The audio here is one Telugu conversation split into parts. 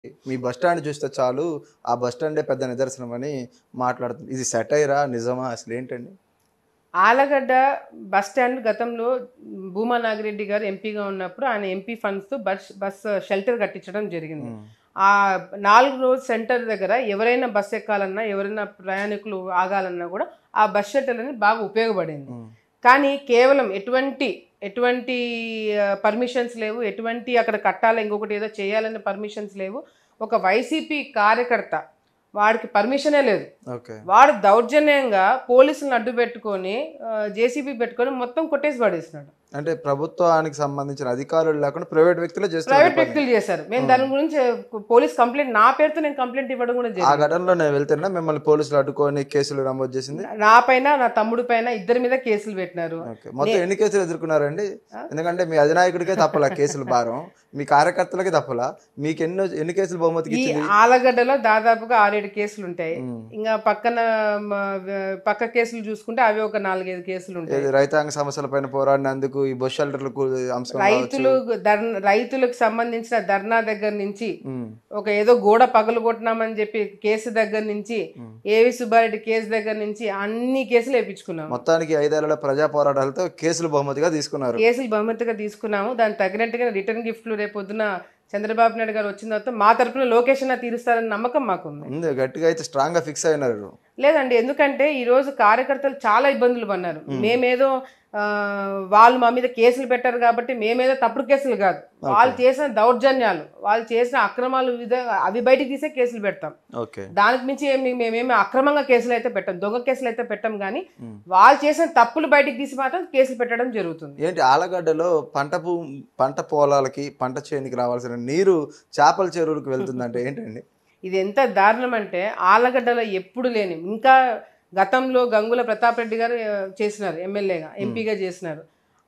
మీ బస్ స్టాండ్ చూస్తే చాలు ఆ బస్ స్టాండే పెద్ద నిదర్శనం అని మాట్లాడుతుంది ఇది సెటైరా నిజమా అసలు ఏంటండి ఆలగడ్డ బస్ స్టాండ్ గతంలో భూమా నాగిరెడ్డి గారు ఎంపీగా ఉన్నప్పుడు ఆయన ఎంపీ ఫండ్స్తో బస్ బస్ షెల్టర్ కట్టించడం జరిగింది ఉమ్. ఆ నాలుగు రోజు సెంటర్ దగ్గర ఎవరైనా బస్ ఎక్కాలన్నా ఎవరైనా ప్రయాణికులు ఆగాలన్నా కూడా ఆ బస్ షెల్టర్ అనేది బాగా ఉపయోగపడింది ఉమ్. కానీ కేవలం ఎటువంటి ఎటువంటి పర్మిషన్స్ లేవు ఎటువంటి అక్కడ కట్టాలి ఇంకొకటి ఏదో చేయాలనే పర్మిషన్స్ లేవు ఒక వైసీపీ కార్యకర్త వాడికి పర్మిషనే లేదు ఓకే వాడు దౌర్జన్యంగా పోలీసులను అడ్డు పెట్టుకొని జేసీబీ పెట్టుకొని మొత్తం కొట్టేసి పడేసినాడు అంటే ప్రభుత్వానికి సంబంధించిన అధికారులు లేకుండా ప్రైవేట్ వ్యక్తులే ప్రైవేట్ చేస్తున్నారు వ్యక్తులు చేశారు మేము దాని గురించి పోలీస్ కంప్లైంట్ నా పేరుతో నేను కంప్లైంట్ ఇవ్వడం కూడా ఆ జరిగింది ఘటనలో నేను వెళ్తున్నా మిమ్మల్ని పోలీసులు అడ్డుకొని కేసులు నమోదు చేసింది నా పైన నా తమ్ముడి పైన ఇద్దరి మీద కేసులు పెట్టినారు ఓకే మొత్తం ఎన్ని కేసులు ఎదుర్కొన్నారండి ఆ? ఎందుకంటే మీ అధినాయకుడికే తప్పలా కేసులు భారం మీ కార్యకర్తలకి తప్పలా మీకు ఎన్నో ఎన్ని కేసులు బహుమతికి ఈ ఇచ్చింది ఆలగడ్డలో దాదాపుగా ఆరేడు కేసులు ఉంటాయి ఉమ్. ఇంకా పక్కన మ, వ- పక్క కేసులు చూసుకుంటే అవి ఒక నాలుగైదు కేసులు ఉంటాయి ఏది రైతాంగ సమస్యల పైన పోరాడినందుకు ఈ బస్ షెల్టర్లకు అంశం కావచ్చు. రైతులు ధర్న రైతులకు సంబంధించిన ధర్నా దగ్గర నుంచి ఉమ్. ఒక ఏదో గోడ పగలు కొట్టినామని చెప్పి కేసు దగ్గర నుంచి ఉమ్. ఏవి సుబ్బారెడ్డి కేసు దగ్గర నుంచి అన్ని కేసులు వేయించుకున్నాము మొత్తానికి ఐదేళ్ల ప్రజా పోరాటాలతో కేసులు బహుమతిగా తీసుకున్నారు కేసులు బహుమతిగా తీసుకున్నాము దానికి తగినట్టుగా రిటర్న్ గిఫ్ట్లు రేపు పొద్దున చంద్రబాబు నాయుడు గారు వచ్చిన తర్వాత మా తరపున లోకేషన్ తీరుస్తారని నమ్మకం మాకుంది ఉంది గట్టిగా అయితే స్ట్రాంగ్ గా ఫిక్స్ అయినారు లేదండి ఎందుకంటే ఈ రోజు కార్యకర్తలు చాలా ఇబ్బందులు పడినారు మేమేదో ఆ, వాళ్ళు మా మీద కేసులు పెట్టారు కాబట్టి మేమేదో తప్పుడు కేసులు కాదు వాళ్ళు చేసిన దౌర్జన్యాలు వాళ్ళు చేసిన అక్రమాలు విధంగా అవి బయటికి తీసే కేసులు పెడతాం ఓకే దానికి మించి ఏమి మేమేమి అక్రమంగా కేసులు అయితే పెట్టాం దొంగ కేసులు అయితే పెట్టాం కానీ ఉమ్. వాళ్ళు చేసిన తప్పులు బయటికి తీసి మాత్రం కేసులు పెట్టడం జరుగుతుంది ఏంటి ఆలగడ్డలో పంట భూ పంట పొలాలకి పంట చేనికి రావాల్సిన నీరు చేపల చెరువులకు వెళ్తుందంటే ఏంటండి ఇది ఎంత దారుణం అంటే ఆలగడ్డలో ఎప్పుడు లేని ఇంకా గతంలో గంగుల ప్రతాప్ రెడ్డి గారు ఆ, చేసినారు ఎమ్మెల్యేగా ఎంపీగా చేసినారు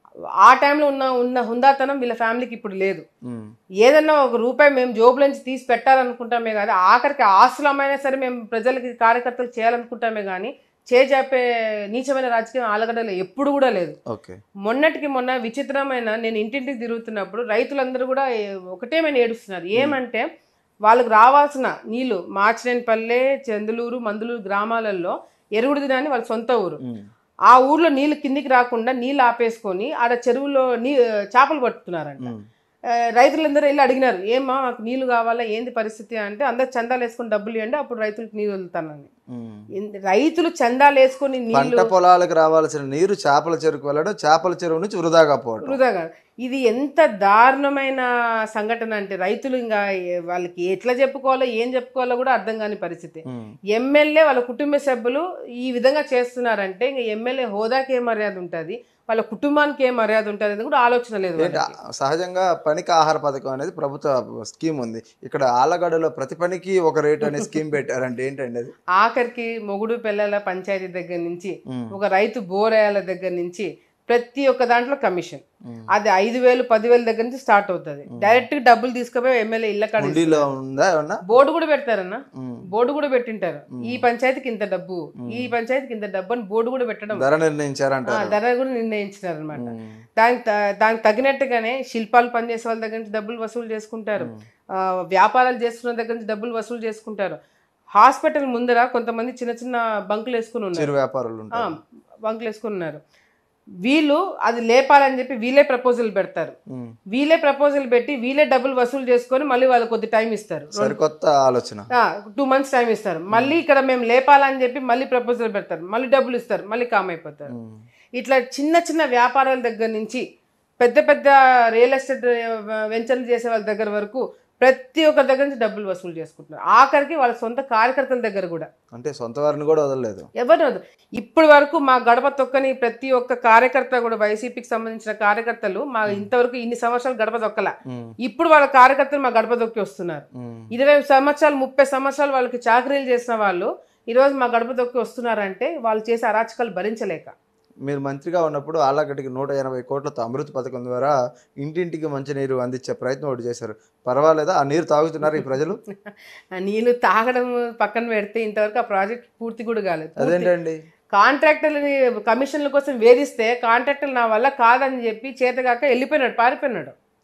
ఆ టైంలో ఉన్న ఉన్న హుందాతనం వీళ్ళ ఫ్యామిలీకి ఇప్పుడు లేదు ఉమ్. ఏదన్నా ఒక రూపాయి మేము జోబుల నుంచి తీసి పెట్టాలనుకుంటామే కానీ ఆఖరికి ఆస్తులమైనా సరే మేము ప్రజలకి కార్యకర్తలు చేయాలనుకుంటామే కానీ చేజాపే నీచమైన రాజకీయం ఆలగడ్డలో ఎప్పుడు కూడా లేదు ఓకే మొన్నటికి మొన్న విచిత్రమైన నేను ఇంటింటికి తిరుగుతున్నప్పుడు రైతులందరూ కూడా ఏ- ఒకటేమైనా ఏడుస్తున్నారు ఏమంటే వాళ్ళకి రావాల్సిన నీళ్లు మార్చినేనిపల్లె చందులూరు మందులూరు గ్రామాలలో ఎరుగుడు దినాన్ని వాళ్ళ సొంత ఊరు ఉమ్. ఆ ఊర్లో నీళ్లు కిందికి రాకుండా నీళ్లు ఆపేసుకొని ఆడ చెరువులో నీ చేపలు పట్టుతున్నారంట ఉమ్. ఆ, రైతులందరూ వెళ్ళి అడిగినారు ఏమా మాకు నీళ్లు కావాలా ఏంది పరిస్థితి అంటే అందరు చందాలు వేసుకొని డబ్బులు ఇవ్వండి అప్పుడు రైతులకు నీళ్ళు వదులుతానని ఉమ్. ఇన్- రైతులు చందాలు వేసుకొని పంట నీళ్లు పొలాలకు రావాల్సిన నీరు చేపల చెరువుకు వెళ్ళడం చేపల చెరువు నుంచి వృధాగా పోవడం వృధాగా ఇది ఎంత దారుణమైన సంఘటన అంటే రైతులు ఇంకా ఏ- వాళ్ళకి ఎట్లా చెప్పుకోవాలో ఏం చెప్పుకోవాలో కూడా అర్థం కాని పరిస్థితి ఉమ్. ఎమ్మెల్యే వాళ్ళ కుటుంబ సభ్యులు ఈ విధంగా చేస్తున్నారంటే ఇంకా ఎమ్మెల్యే హోదాకి ఏం మర్యాద ఉంటుంది వాళ్ళ కుటుంబానికి ఏం మర్యాద ఉంటుంది అని కూడా ఆలోచన లేదు ఏంటి వాళ్ళకి. సహజంగా పనికి ఆహార పథకం అనేది ప్రభుత్వ స్కీమ్ ఉంది ఇక్కడ ఆలగడ్డలో ప్రతి పనికి ఒక రేట్ అనే స్కీమ్ పెట్టారంటే ఏంటండి అది ఆఖరికి మొగుడు పిల్లల పంచాయతీ దగ్గర నుంచి ఉమ్. ఒక రైతు బోరేయాల దగ్గర నుంచి ప్రతి ఒక్క దాంట్లో కమిషన్ ఉమ్. అది ఐదు వేలు పదివేల దగ్గర నుంచి స్టార్ట్ అవుతుంది డైరెక్ట్ డబ్బులు తీసుకుపోయి ఎమ్మెల్యే ఇళ్ళ కాడ హుండీలో ఉందా ఏమన్నా బోర్డు కూడా పెడతారన్న ఉమ్. బోర్డు కూడా పెట్టింటారు ఈ పంచాయతీకి ఇంత డబ్బు ఈ పంచాయతీకి ఇంత డబ్బు అని బోర్డు కూడా పెట్టడం ధర ఆ, నిర్ణయించారంటారు ధర కూడా నిర్ణయించినారు అనమాట ఉమ్. దానికి త- దానికి తగినట్టుగానే శిల్పాలు పనిచేసే వాళ్ళ దగ్గర నుంచి డబ్బులు వసూలు చేసుకుంటారు ఆ, వ్యాపారాలు చేసుకున్న దగ్గర నుంచి డబ్బులు వసూలు చేసుకుంటారు హాస్పిటల్ ముందర కొంతమంది చిన్న చిన్న బంకులు వేసుకుని ఉన్నారు చిరు వ్యాపారులు ఆ, ఉంటారు బంకులు వేసుకుని ఉన్నారు వీళ్ళు అది లేపాలని చెప్పి వీళ్ళే ప్రపోజల్ పెడతారు ఉమ్. వీళ్ళే ప్రపోజల్ పెట్టి వీళ్ళే డబ్బులు వసూలు చేసుకొని మళ్ళీ వాళ్ళకి కొద్ది టైం ఇస్తారు సరికొత్త ఆలోచన టూ మంత్స్ టైం ఇస్తారు మళ్ళీ ఇక్కడ మేము లేపాలని చెప్పి మళ్ళీ ప్రపోజల్ పెడతారు మళ్ళీ డబ్బులు ఇస్తారు మళ్ళీ కామ్ అయిపోతారు ఉమ్. ఇట్లా చిన్న చిన్న వ్యాపారాల దగ్గర నుంచి పెద్ద పెద్ద రియల్ ఎస్టేట్ వెంచర్లు చేసే వాళ్ళ దగ్గర వరకు ప్రతి ఒక్క దగ్గర నుంచి డబ్బులు వసూలు చేసుకుంటున్నారు ఆఖరికి వాళ్ళ సొంత కార్యకర్తల దగ్గర కూడా అంటే సొంత వారిని కూడా వదలలేదు ఎవరు వద్దు. ఇప్పటి వరకు మా గడప తొక్కని ప్రతి ఒక్క కార్యకర్త కూడా వైసీపీకి సంబంధించిన కార్యకర్తలు మా ఇంతవరకు ఇన్ని సంవత్సరాలు గడప తొక్కల ఉమ్. ఇప్పుడు వాళ్ళ కార్యకర్తలు మా గడప తొక్కి వస్తున్నారు ఉమ్. ఇరవై సంవత్సరాలు ముప్పై సంవత్సరాలు వాళ్ళకి చాకరీలు చేసిన వాళ్ళు ఈరోజు మా గడప తొక్కి వస్తున్నారంటే వాళ్ళు చేసే అరాచకాలు భరించలేక మీరు మంత్రిగా ఉన్నప్పుడు ఆలగడ్డకి నూట ఎనభై కోట్లతో అమృత పథకం ద్వారా ఇంటింటికి మంచినీరు అందించే ప్రయత్నం ఒకటి చేశారు పర్వాలేదా ఆ నీరు తాగుతున్నారు ఈ ప్రజలు ఆ నీళ్లు తాగడం పక్కన పెడితే ఇంతవరకు ఆ ప్రాజెక్ట్ పూర్తి కూడా కాలేదు పూర్తి- అదేంటండి కాంట్రాక్టర్లని కమిషన్ల కోసం వేధిస్తే కాంట్రాక్టర్లు నా వల్ల కాదని చెప్పి చేతగాక వెళ్ళిపోయినాడు పారిపోయినాడు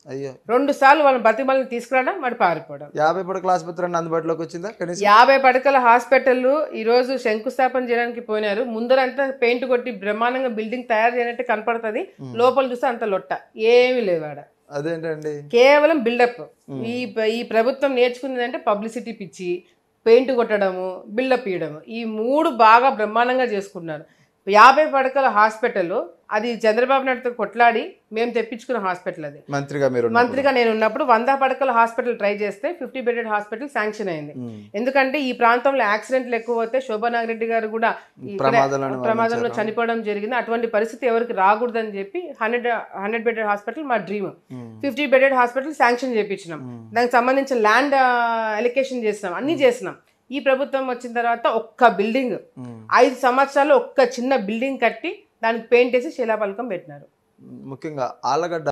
అయ్యో రెండు సార్లు వాళ్ళని బతిమల్ని తీసుకురావడం వాడు పారిపోవడం యాభై పడకల ఆసుపత్రి అందుబాటులోకి వచ్చిందా కనీసం యాభై పడకల హాస్పిటల్ ఈ రోజు శంకుస్థాపన చేయడానికి పోయినారు ముందరంతా పెయింట్ కొట్టి బ్రహ్మాండంగా బిల్డింగ్ తయారు చేయనట్టు కనపడుతుంది లోపల చూస్తే అంత లొట్ట ఏమీ లేవు ఆడ అదేంటండి కేవలం బిల్డప్ ఈ ఈ ప్రభుత్వం నేర్చుకున్నదంటే పబ్లిసిటీ పిచ్చి పెయింట్ కొట్టడము బిల్డప్ ఇవ్వడము ఈ మూడు బాగా బ్రహ్మాండంగా చేసుకున్నారు యాభై పడకల హాస్పిటల్ అది చంద్రబాబు నాయుడుతో కొట్లాడి మేము తెప్పించుకున్న హాస్పిటల్ అది మంత్రిగా మీరు ఉన్నప్పుడు. మంత్రిగా నేను ఉన్నప్పుడు వంద పడకల హాస్పిటల్ ట్రై చేస్తే ఫిఫ్టీ బెడెడ్ హాస్పిటల్ శాంక్షన్ అయింది ఉమ్. ఎందుకంటే ఈ ప్రాంతంలో యాక్సిడెంట్లు ఎక్కువ అవుతే శోభా నాగిరెడ్డి గారు కూడా ఇక్కడ ప్రమాదాలను ప్రమాదంలో మరణించారు. చనిపోవడం జరిగింది అటువంటి పరిస్థితి ఎవరికి రాకూడదని చెప్పి హండ్రెడ్ హండ్రెడ్ బెడెడ్ హాస్పిటల్ మా డ్రీమ్ ఉమ్. ఫిఫ్టీ బెడెడ్ హాస్పిటల్ శాంక్షన్ చేయించినాం ఉమ్. దానికి సంబంధించిన ల్యాండ్ ఎలికేషన్ చేసినాం అన్ని చేసినాం ఈ ప్రభుత్వం వచ్చిన తర్వాత ఒక్క బిల్డింగ్ ఉమ్. ఐదు సంవత్సరాలు ఒక్క చిన్న బిల్డింగ్ కట్టి దానికి పెయింట్ వేసి శిలాపలకం పెట్టినారు ముఖ్యంగా ఆళ్ళగడ్డ